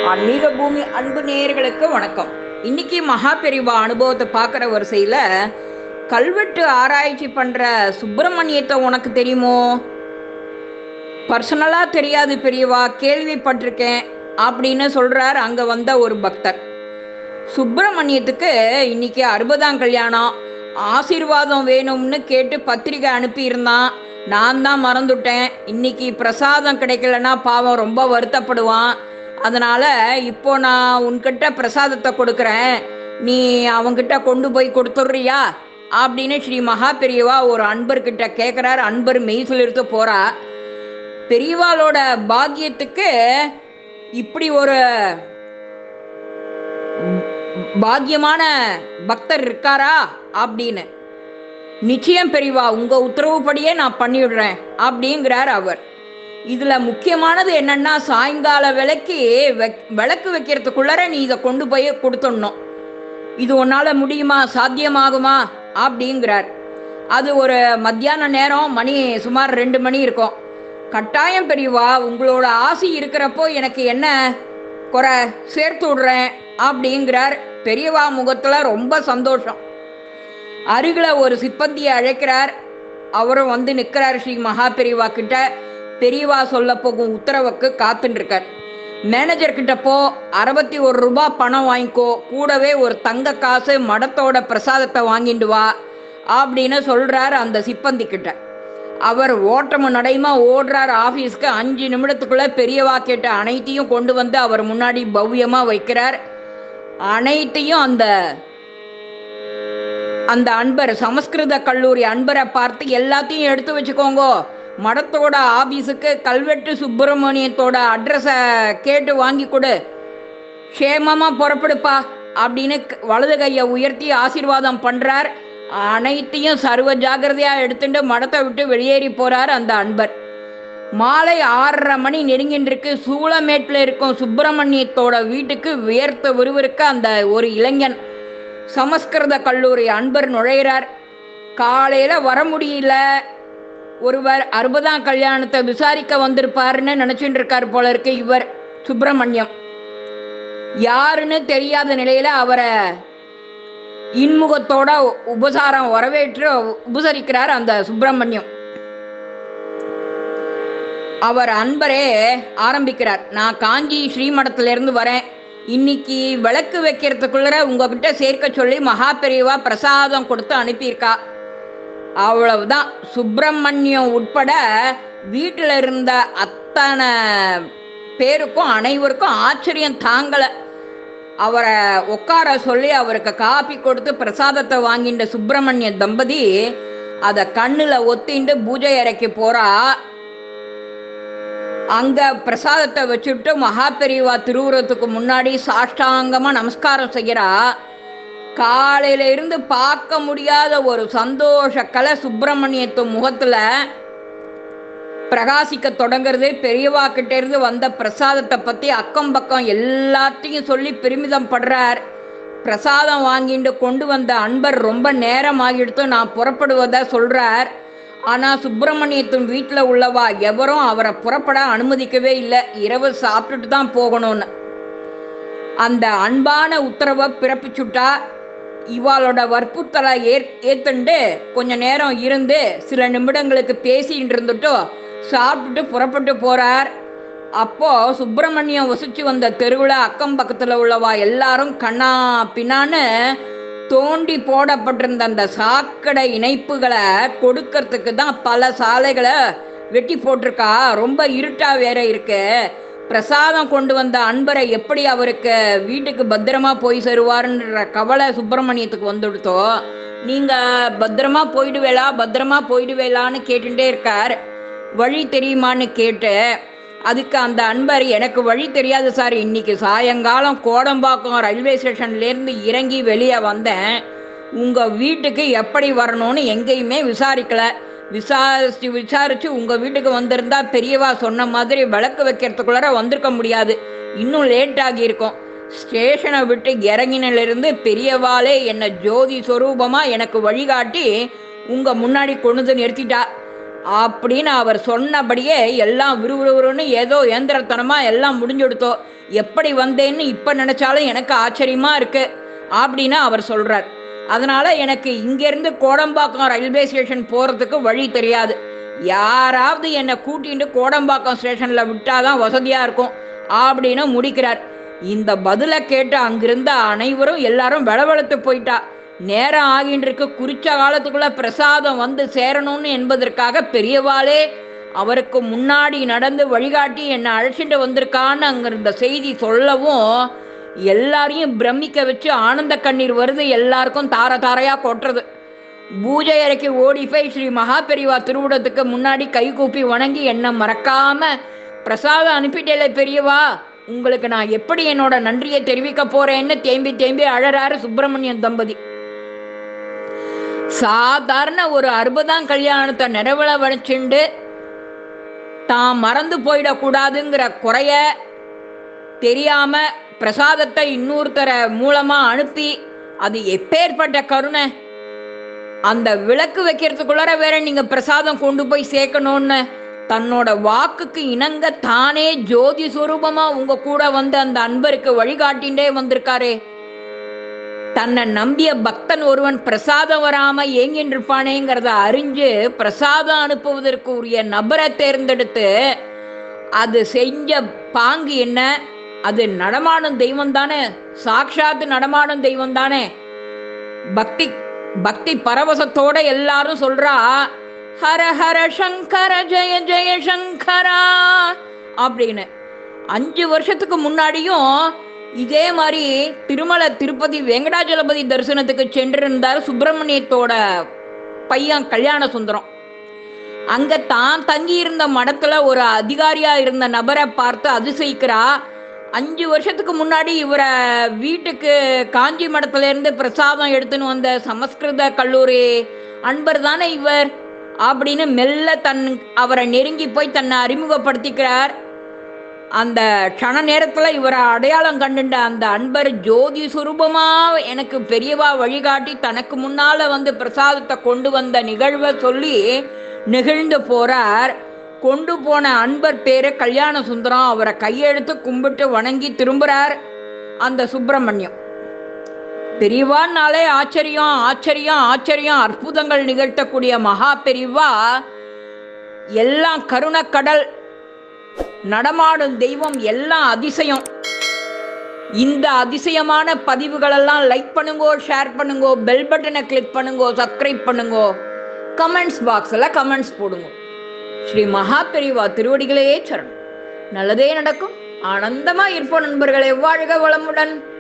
ஆன்மீக பூமி அன்பு நேயர்களுக்கு வணக்கம் இன்னைக்கு மகா பெரிவா அனுபவத்தை பார்க்குற வரிசையில் கல்வெட்டு ஆராய்ச்சி பண்ணுற சுப்பிரமணியத்தை உனக்கு தெரியுமோ பர்சனலாக தெரியாது பெரியவா கேள்விப்பட்டிருக்கேன் அப்படின்னு சொல்கிறார் அங்கே வந்த ஒரு பக்தர் சுப்பிரமணியத்துக்கு இன்னைக்கு அறுபதாம் கல்யாணம் ஆசீர்வாதம் வேணும்னு கேட்டு பத்திரிக்கை அனுப்பியிருந்தான் நான் தான் மறந்துட்டேன் இன்னைக்கு பிரசாதம் கிடைக்கலன்னா பாவம் ரொம்ப வருத்தப்படுவான் அதனால இப்போ நான் உன்கிட்ட பிரசாதத்தை கொடுக்குறேன் நீ அவங்கிட்ட கொண்டு போய் கொடுத்துட்றியா அப்படின்னு ஸ்ரீ மகா பெரியவா ஒரு அன்பர்கிட்ட கேட்குறாரு அன்பர் மெய் சொல்லிட்டு போறா பெரியவாளோட பாக்கியத்துக்கு இப்படி ஒரு பாக்கியமான பக்தர் இருக்காரா அப்படின்னு நிச்சயம் பெரியவா உங்க உத்தரவுப்படியே நான் பண்ணிவிடுறேன் அப்படிங்கிறார் அவர் இதுல முக்கியமானது என்னன்னா சாயங்கால விளக்கு விளக்கு வைக்கிறதுக்குள்ளார நீ இதை கொண்டு போய் கொடுத்துடணும் இது உன்னால முடியுமா சாத்தியமாகுமா அப்படிங்கிறார் அது ஒரு மத்தியான நேரம் மணி சுமார் ரெண்டு மணி இருக்கும் கட்டாயம் பெரியவா உங்களோட ஆசை இருக்கிறப்போ எனக்கு என்ன குறை சேர்த்து விடுறேன் அப்படிங்கிறார் பெரியவா முகத்துல ரொம்ப சந்தோஷம் அருகில ஒரு சிப்பந்தியை அழைக்கிறார் அவரும் வந்து நிற்கிறார் ஸ்ரீ மகா பெரியவா கிட்ட பெரியவா சொல்ல போகும் உத்தரவுக்கு காத்துட்டு இருக்கார் மேனேஜர் கிட்ட போ அறுபத்தி ஒரு ரூபாய் பணம் வாங்கிக்கோ கூடவே ஒரு தங்க காசு மடத்தோட பிரசாதத்தை வாங்கிட்டு வா அப்படின்னு சொல்றார் அந்த சிப்பந்தி கிட்ட அவர் ஓட்டமும் நடையுமா ஓடுறார் ஆபீஸ்க்கு அஞ்சு நிமிடத்துக்குள்ள பெரியவா கேட்ட அனைத்தையும் கொண்டு வந்து அவர் முன்னாடி பவ்யமா வைக்கிறார் அனைத்தையும் அந்த அந்த அன்பர் சமஸ்கிருத கல்லூரி அன்பரை பார்த்து எல்லாத்தையும் எடுத்து வச்சுக்கோங்க மடத்தோட ஆபீஸுக்கு கல்வெட்டு சுப்பிரமணியத்தோட அட்ரஸை கேட்டு வாங்கி கொடு க்ஷேமமா புறப்படுப்பா அப்படின்னு வலது கையை உயர்த்தி ஆசீர்வாதம் பண்றார் அனைத்தையும் சர்வ ஜாகிரதையா எடுத்துட்டு மடத்தை விட்டு வெளியேறி போறார் அந்த அன்பர் மாலை ஆறரை மணி நெருங்கின்னு இருக்கு சூளமேட்டில் இருக்கும் சுப்பிரமணியத்தோட வீட்டுக்கு வியர்த்த விறுவிறுக்க அந்த ஒரு இளைஞன் சமஸ்கிருத கல்லூரி அன்பர் நுழையிறார் காலையில வர முடியல ஒருவர் அறுபதாம் கல்யாணத்தை விசாரிக்க வந்திருப்பாருன்னு நினைச்சுட்டு இருக்காரு போல இருக்கு இவர் சுப்பிரமணியம் யாருன்னு தெரியாத நிலையில அவரை இன்முகத்தோட உபசாரம் வரவேற்று உபசரிக்கிறார் அந்த சுப்பிரமணியம் அவர் அன்பரே ஆரம்பிக்கிறார் நான் காஞ்சி ஸ்ரீமடத்துல இருந்து வரேன் இன்னைக்கு விளக்கு வைக்கிறதுக்குள்ள உங்ககிட்ட சேர்க்க சொல்லி மகா பெரியவா பிரசாதம் கொடுத்து அனுப்பியிருக்கா அவ்வளவுதான் சுப்பிரமணியம் உட்பட வீட்டில் இருந்த அத்தனை பேருக்கும் அனைவருக்கும் ஆச்சரியம் தாங்கலை அவரை உட்கார சொல்லி அவருக்கு காப்பி கொடுத்து பிரசாதத்தை வாங்கின்ற சுப்பிரமணிய தம்பதி அதை கண்ணில் ஒத்திண்டு பூஜை அறைக்கு போறா அங்க பிரசாதத்தை வச்சுட்டு மகா பெரியவா திருவுரத்துக்கு முன்னாடி சாஷ்டாங்கமா நமஸ்காரம் செய்யறா காலையில இருந்து பார்க்க முடியாத ஒரு சந்தோஷ கலை சுப்பிரமணியத்து முகத்துல பிரகாசிக்க தொடங்குறது பெரியவா கிட்ட இருந்து வந்த பிரசாதத்தை பத்தி அக்கம் பக்கம் எல்லாத்தையும் சொல்லி பெருமிதம் படுறார் பிரசாதம் வாங்கிட்டு கொண்டு வந்த அன்பர் ரொம்ப நேரம் ஆகிடுத்து நான் புறப்படுவதா சொல்றார் ஆனா சுப்பிரமணியத்தின் வீட்டில் உள்ளவா எவரும் அவரை புறப்பட அனுமதிக்கவே இல்லை இரவு சாப்பிட்டுட்டு தான் போகணும்னு அந்த அன்பான உத்தரவை பிறப்பிச்சுட்டா இவாளோட வற்புறுத்தலை ஏற் ஏத்துண்டு கொஞ்ச நேரம் இருந்து சில நிமிடங்களுக்கு பேசிட்டு இருந்துட்டு சாப்பிட்டுட்டு புறப்பட்டு போறார் அப்போ சுப்பிரமணியம் வசிச்சு வந்த தெருவில் அக்கம் பக்கத்தில் உள்ளவா எல்லாரும் கண்ணா பின்னான்னு தோண்டி போடப்பட்டிருந்த அந்த சாக்கடை இணைப்புகளை கொடுக்கறதுக்கு தான் பல சாலைகளை வெட்டி போட்டிருக்கா ரொம்ப இருட்டா வேற இருக்கு பிரசாதம் கொண்டு வந்த அன்பரை எப்படி அவருக்கு வீட்டுக்கு பத்திரமா போய் சேருவாருன்ற கவலை சுப்பிரமணியத்துக்கு வந்துடுத்தோ நீங்க பத்திரமா போயிடுவேளா பத்திரமா போயிடுவேலான்னு கேட்டுட்டே இருக்கார் வழி தெரியுமான்னு கேட்டு அதுக்கு அந்த அன்பர் எனக்கு வழி தெரியாது சார் இன்னைக்கு சாயங்காலம் கோடம்பாக்கம் ரயில்வே ஸ்டேஷன்லேருந்து இறங்கி வெளியே வந்தேன் உங்கள் வீட்டுக்கு எப்படி வரணும்னு எங்கேயுமே விசாரிக்கல விசாரிச்சு விசாரிச்சு உங்கள் வீட்டுக்கு வந்திருந்தா பெரியவா சொன்ன மாதிரி விளக்கு வைக்கிறதுக்குள்ளார வந்திருக்க முடியாது இன்னும் லேட் ஆகியிருக்கும் ஸ்டேஷனை விட்டு இறங்கினிலிருந்து பெரியவாளே என்னை ஜோதி சொரூபமாக எனக்கு வழிகாட்டி உங்கள் முன்னாடி கொண்டு நிறுத்திட்டா அப்படின்னு அவர் சொன்னபடியே எல்லாம் விறுவிறுன்னு ஏதோ இயந்திரத்தனமா எல்லாம் முடிஞ்சுடுத்தோ எப்படி வந்தேன்னு இப்ப நினைச்சாலும் எனக்கு ஆச்சரியமா இருக்கு அப்படின்னு அவர் சொல்றார் அதனால எனக்கு இங்கிருந்து கோடம்பாக்கம் ரயில்வே ஸ்டேஷன் போறதுக்கு வழி தெரியாது யாராவது என்னை கூட்டிட்டு கோடம்பாக்கம் ஸ்டேஷன்ல விட்டாதான் வசதியா இருக்கும் அப்படின்னு முடிக்கிறார் இந்த பதிலை கேட்டு அங்கிருந்த அனைவரும் எல்லாரும் வெளவெளத்து போயிட்டா நேரம் ஆகிட்டு இருக்கு குறிச்ச காலத்துக்குள்ள பிரசாதம் வந்து சேரணும்னு என்பதற்காக பெரியவாளே அவருக்கு முன்னாடி நடந்து வழிகாட்டி என்னை அழைச்சிட்டு வந்திருக்கான்னு அங்க இருந்த செய்தி சொல்லவும் எல்லாரையும் பிரமிக்க வச்சு ஆனந்த கண்ணீர் வருது எல்லாருக்கும் தார தாரையா கொட்டுறது பூஜை அறைக்கு ஓடி போய் ஸ்ரீ மகா பெரியவா திருவிடத்துக்கு முன்னாடி கை கூப்பி வணங்கி என்ன மறக்காம பிரசாதம் அனுப்பிட்டேல பெரியவா உங்களுக்கு நான் எப்படி என்னோட நன்றியை தெரிவிக்க போறேன்னு தேம்பி தேம்பி அழறாரு சுப்பிரமணியன் தம்பதி சாதாரண ஒரு அறுபதாம் கல்யாணத்தை நிறைவுல வச்சுண்டு தான் மறந்து போயிடக்கூடாதுங்கிற குறைய தெரியாம பிரசாதத்தை இன்னொருத்தர மூலமா அனுப்பி அது எப்பேற்பட்ட கருணை அந்த விளக்கு வைக்கிறதுக்குள்ளார வேற நீங்க பிரசாதம் கொண்டு போய் சேர்க்கணும்னு தன்னோட வாக்குக்கு இணங்க தானே ஜோதி சுரூபமா உங்க கூட வந்து அந்த அன்பருக்கு வழிகாட்டிண்டே வந்திருக்காரே தன்னை நம்பிய பக்தன் ஒருவன் பிரசாதம் வராம ஏங்கின்னு இருப்பானேங்கிறத அறிஞ்சு பிரசாதம் அனுப்புவதற்கு உரிய நபரை தேர்ந்தெடுத்து அது செஞ்ச பாங்கு என்ன அது நடமாடும் தெய்வம் தானே சாட்சாத்து நடமாடும் தெய்வம் தானே பக்தி பக்தி பரவசத்தோட எல்லாரும் சொல்றா ஹர ஹர சங்கர ஜெய ஜெய சங்கரா அப்படின்னு அஞ்சு வருஷத்துக்கு முன்னாடியும் இதே மாதிரி திருமல திருப்பதி வெங்கடாஜலபதி தரிசனத்துக்கு சென்றிருந்தார் சுப்பிரமணியத்தோட பையன் கல்யாண சுந்தரம் அங்க தான் தங்கி இருந்த மடத்துல ஒரு அதிகாரியா இருந்த நபரை பார்த்து அதிசயிக்கிறா அஞ்சு வருஷத்துக்கு முன்னாடி இவரை வீட்டுக்கு காஞ்சி மடத்துல இருந்து பிரசாதம் எடுத்துன்னு வந்த சமஸ்கிருத கல்லூரி அன்பர் தானே இவர் அப்படின்னு மெல்ல தன் அவரை நெருங்கி போய் தன்னை அறிமுகப்படுத்திக்கிறார் அந்த க்ஷண நேரத்துல இவரை அடையாளம் கண்டுண்ட அந்த அன்பர் ஜோதி சுரூபமா எனக்கு பெரியவா வழிகாட்டி தனக்கு முன்னால வந்து பிரசாதத்தை கொண்டு வந்த நிகழ்வை சொல்லி நெகிழ்ந்து போறார் கொண்டு போன அன்பர் பேரு கல்யாண சுந்தரம் அவரை கையெடுத்து கும்பிட்டு வணங்கி திரும்புறார் அந்த சுப்பிரமணியம் பெரியவான்னாலே ஆச்சரியம் ஆச்சரியம் ஆச்சரியம் அற்புதங்கள் நிகழ்த்தக்கூடிய மகா பெரியவா எல்லாம் கருணக்கடல் நடமாடும் தெய்வம் எல்லாம் அதிசயம் இந்த அதிசயமான பதிவுகளெல்லாம் லைக் பண்ணுங்கோ ஷேர் பண்ணுங்கோ பெல் பட்டனை கிளிக் பண்ணுங்கோ சப்ஸ்கிரைப் பண்ணுங்கோ கமெண்ட்ஸ் பாக்ஸில் கமெண்ட்ஸ் போடுங்க ஸ்ரீ மகா பெரிவா திருவடிகளே சரணம் நல்லதே நடக்கும் ஆனந்தமா இருப்போம் நண்பர்களே வாழ்க வளமுடன்